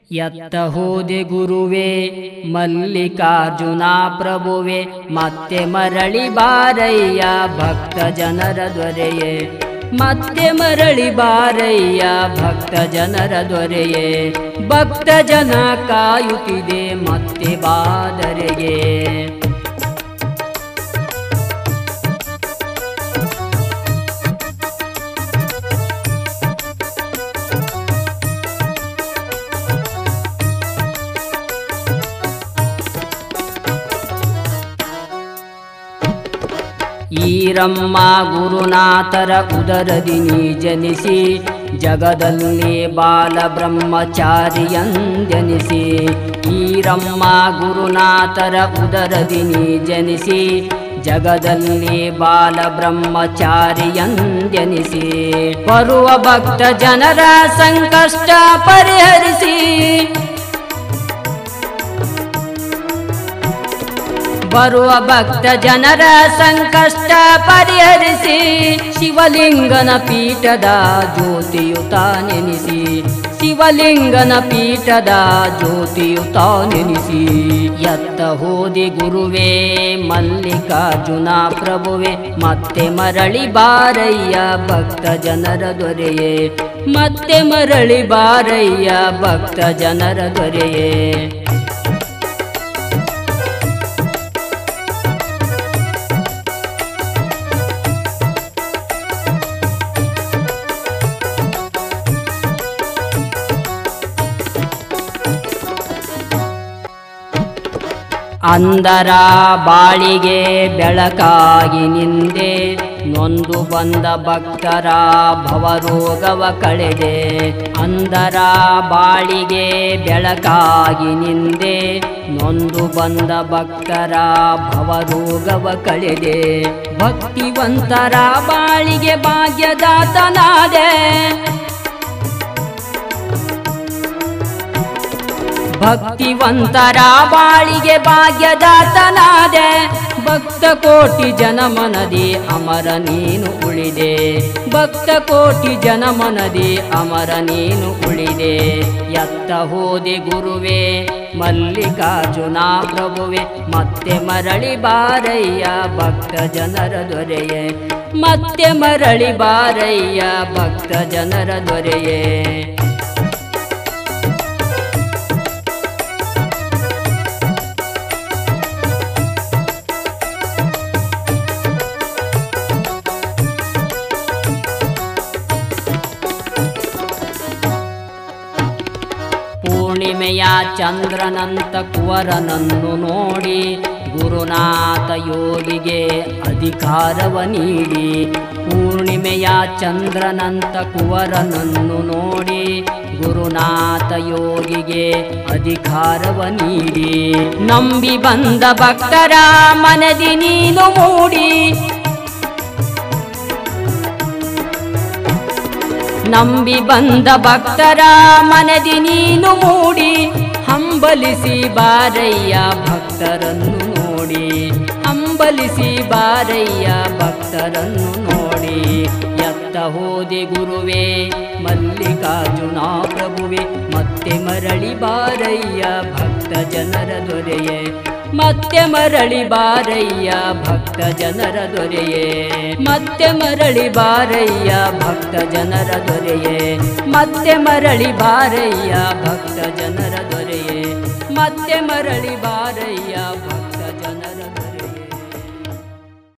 ಎತ್ತ ಹೋದೆ ಗುರುವೇ ಮಲ್ಲಿಕಾರ್ಜುನ ಪ್ರಭುವೆ ಮತ್ತೆ ಮರಳಿ ಬಾರಯ್ಯ ಭಕ್ತ ಜನರ ದೊರೆಯೇ ಮತ್ತೆ ಮರಳಿ ಬಾರಯ್ಯ ಭಕ್ತ ಜನರ ದೊರೆಯೇ ಭಕ್ತ ಜನ ಕಾಯುತ್ತಿದೆ ಮತ್ತೆ ಬಾದರೆಗೆ ಈರಮ್ಮ ಗುರುನಾಥರ ಉದರದಿ ನೀ ಜನಿಸಿ ಜಗದಲ್ಲಿ ಬಾಲ ಬ್ರಹ್ಮಚಾರಿಯಂದೆನಿಸಿ ಈರಮ್ಮ ಗುರುನಾಥರ ಉದರದಿ ನೀ ಜನಿಸಿ ಜಗದಲ್ಲಿ ಬಾಲ ಬ್ರಹ್ಮಚಾರಿಯಂದೆನಿಸಿ ಬರುವ ಭಕ್ತ ಜನರ ಸಂಕಷ್ಟ ಪರಿಹರಿಸಿ ಬರುವ ಭಕ್ತ ಜನರ ಸಂಕಷ್ಟ ಪರಿಹರಿಸಿ ಶಿವಲಿಂಗನ ಪೀಠದ ಜ್ಯೋತಿಯುತ ನೆನೆಸಿ ಶಿವಲಿಂಗನ ಪೀಠದ ಜ್ಯೋತಿಯುತ ನೆನೆಸಿ ಎತ್ತ ಹೋದಿ ಗುರುವೇ ಮಲ್ಲಿಕಾರ್ಜುನ ಪ್ರಭುವೆ ಮತ್ತೆ ಮರಳಿ ಬಾರಯ್ಯ ಭಕ್ತ ಜನರ ದೊರೆಯೇ ಮತ್ತೆ ಮರಳಿ ಬಾರಯ್ಯ ಭಕ್ತ ಜನರ ದೊರೆಯೇ ಅಂದರ ಬಾಳಿಗೆ ಬೆಳಕಾಗಿ ನಿಂದೆ ನೊಂದು ಬಂದ ಭಕ್ತರ ಭವರೋಗವ ಕಳೆದೆ ಅಂದರ ಬಾಳಿಗೆ ಬೆಳಕಾಗಿ ನಿಂದೆ ನೊಂದು ಬಂದ ಭಕ್ತರ ಭವರೋಗವ ಕಳೆದೆ ಭಕ್ತಿವಂತರ ಬಾಳಿಗೆ ಭಾಗ್ಯದಾತನಾದೆ ಭಕ್ತಿವಂತರ ಬಾಳಿಗೆ ಭಾಗ್ಯದಾತನಾದೆ ಭಕ್ತ ಕೋಟಿ ಜನಮನದಿ ಅಮರ ನೀನು ಉಳಿದೆ ಭಕ್ತ ಕೋಟಿ ಜನಮನದಿ ಅಮರ ನೀನು ಉಳಿದೆ ಎತ್ತ ಹೋದೆ ಗುರುವೇ ಮಲ್ಲಿಕಾರ್ಜುನ ಪ್ರಭುವೆ ಮತ್ತೆ ಮರಳಿ ಬಾರಯ್ಯ ಭಕ್ತ ಜನರ ದೊರೆಯೇ ಮತ್ತೆ ಮರಳಿ ಬಾರಯ್ಯ ಭಕ್ತ ಜನರ ದೊರೆಯೇ ಪೂರ್ಣಿಮೆಯ ಚಂದ್ರನಂತ ಕುವರನನ್ನು ನೋಡಿ ಗುರುನಾಥ ಯೋಗಿಗೆ ಅಧಿಕಾರವ ನೀಡಿ ಪೂರ್ಣಿಮೆಯ ಚಂದ್ರನಂತ ಕುವರನನ್ನು ನೋಡಿ ಗುರುನಾಥ ಯೋಗಿಗೆ ಅಧಿಕಾರವ ನೀಡಿ ನಂಬಿ ಬಂದ ಭಕ್ತರ ಮನದಿ ನೀನು ಮೂಡಿ ನಂಬಿ ಬಂದ ಭಕ್ತರ ಮನದಿ ನೀನು ಮೂಡಿ ಹಂಬಲಿಸಿ ಬಾರಯ್ಯ ಭಕ್ತರನ್ನು ನೋಡಿ ಹಂಬಲಿಸಿ ಬಾರಯ್ಯ ಭಕ್ತರನ್ನು ನೋಡಿ ಎತ್ತ ಹೋದೆ ಗುರುವೇ ಮಲ್ಲಿಕಾರ್ಜುನ ಪ್ರಭುವೆ ಮತ್ತೆ ಮರಳಿ ಬಾರಯ್ಯ ಭಕ್ತ ಜನರ ದೊರೆಯೇ ಮತ್ತೆ ಮರಳಿ ಬಾರಯ್ಯ ಭಕ್ತ ಜನರ ದೊರೆಯೇ ಮತ್ತೆ ಮರಳಿ ಬಾರಯ್ಯ ಭಕ್ತ ಜನರ ದೊರೆಯೇ ಮತ್ತೆ ಮರಳಿ ಬಾರಯ್ಯ ಭಕ್ತ ಜನರ ದೊರೆಯೇ ಮತ್ತೆ ಮರಳಿ ಬಾರಯ್ಯ